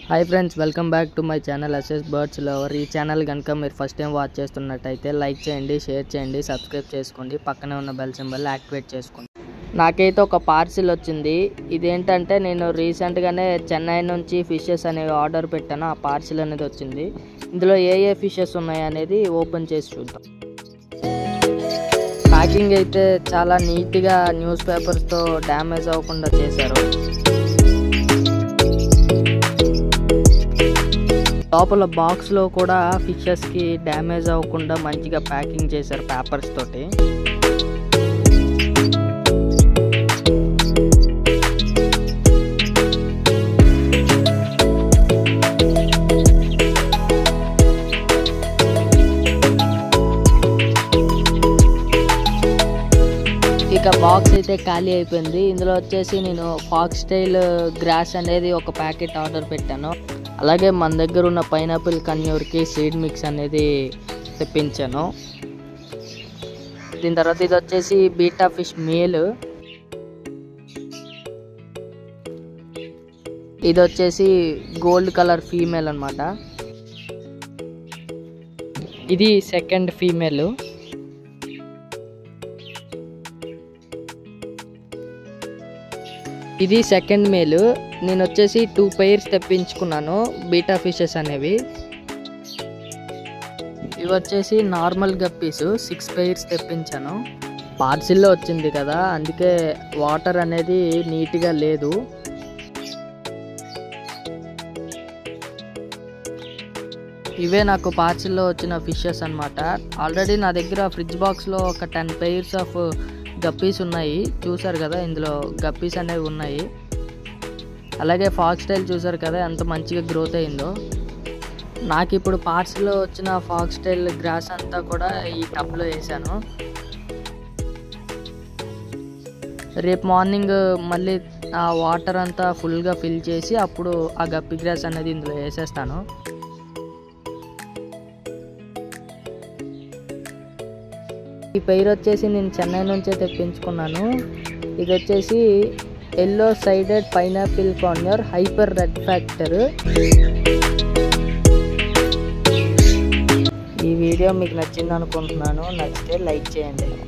hi friends welcome back to my channel అసెస్ birds lover ఈ channel కనుక మీరు ఫస్ట్ టైం వాచ్ చేస్తున్నట్టయితే లైక్ చేయండి షేర్ చేయండి సబ్స్క్రైబ్ చేసుకోండి పక్కనే ఉన్న బెల్ సింబల్ యాక్టివేట్ చేసుకోండి నాకైతే ఒక పార్సిల్ వచ్చింది ఇదేంటంటే నేను రీసెంట్గానే చెన్నై నుంచి ఫిషెస్ అనేవి ఆర్డర్ పెట్టాను ఆ పార్సిల్ అనేది వచ్చింది ఇందులో ఏ ఏ ఫిషెస్ ఉన్నాయి అనేది ఓపెన్ చేసి చూద్దాం ప్యాకింగ్ అయితే చాలా నీట్గా న్యూస్ పేపర్స్తో డ్యామేజ్ అవ్వకుండా చేశారు లోపల బాక్స్లో కూడా ఫిషెస్కి డ్యామేజ్ అవ్వకుండా మంచిగా ప్యాకింగ్ చేశారు పేపర్స్ తోటి ఇక బాక్స్ అయితే ఖాళీ అయిపోయింది ఇందులో వచ్చేసి నేను ఫాక్స్ స్టైల్ గ్రాస్ అనేది ఒక ప్యాకెట్ ఆర్డర్ పెట్టాను అలాగే మన దగ్గర ఉన్న పైనాపిల్ కన్యూర్కి సీడ్ మిక్స్ అనేది తెప్పించాను దీని తర్వాత ఇది వచ్చేసి బీటా ఫిష్ మేల్ ఇది వచ్చేసి గోల్డ్ కలర్ ఫీమేల్ అనమాట ఇది సెకండ్ ఫీమేల్ ఇది సెకండ్ మేల్ నేను వచ్చేసి టూ పైర్స్ తెప్పించుకున్నాను బీటా ఫిషెస్ అనేవి ఇవి వచ్చేసి నార్మల్ గప్పీస్ సిక్స్ పైర్స్ తెప్పించాను పార్సిల్లో వచ్చింది కదా అందుకే వాటర్ అనేది నీట్గా లేదు ఇవే నాకు పార్సిల్లో వచ్చిన ఫిషెస్ అనమాట ఆల్రెడీ నా దగ్గర ఫ్రిడ్జ్ బాక్స్లో ఒక టెన్ పెయిర్స్ ఆఫ్ గప్పీస్ ఉన్నాయి చూసారు కదా ఇందులో గప్పీస్ అనేవి ఉన్నాయి అలాగే ఫాక్స్ స్టైల్ చూసారు కదా ఎంత మంచిగా గ్రోత్ అయిందో నాకు ఇప్పుడు పార్సిల్లో వచ్చిన ఫాక్స్ స్టైల్ గ్రాస్ అంతా కూడా ఈ టబ్లో వేసాను రేపు మార్నింగ్ మళ్ళీ ఆ వాటర్ అంతా ఫుల్గా ఫిల్ చేసి అప్పుడు ఆ గప్పి గ్రాస్ అనేది ఇందులో వేసేస్తాను ఈ పైరు వచ్చేసి నేను చెన్నై నుంచే తెప్పించుకున్నాను ఇది వచ్చేసి yellow sided pineapple corner hyper red factor ఈ వీడియో మీకు నచ్చింది అనుకుంటున్నాను నచ్చితే లైక్ చేయండి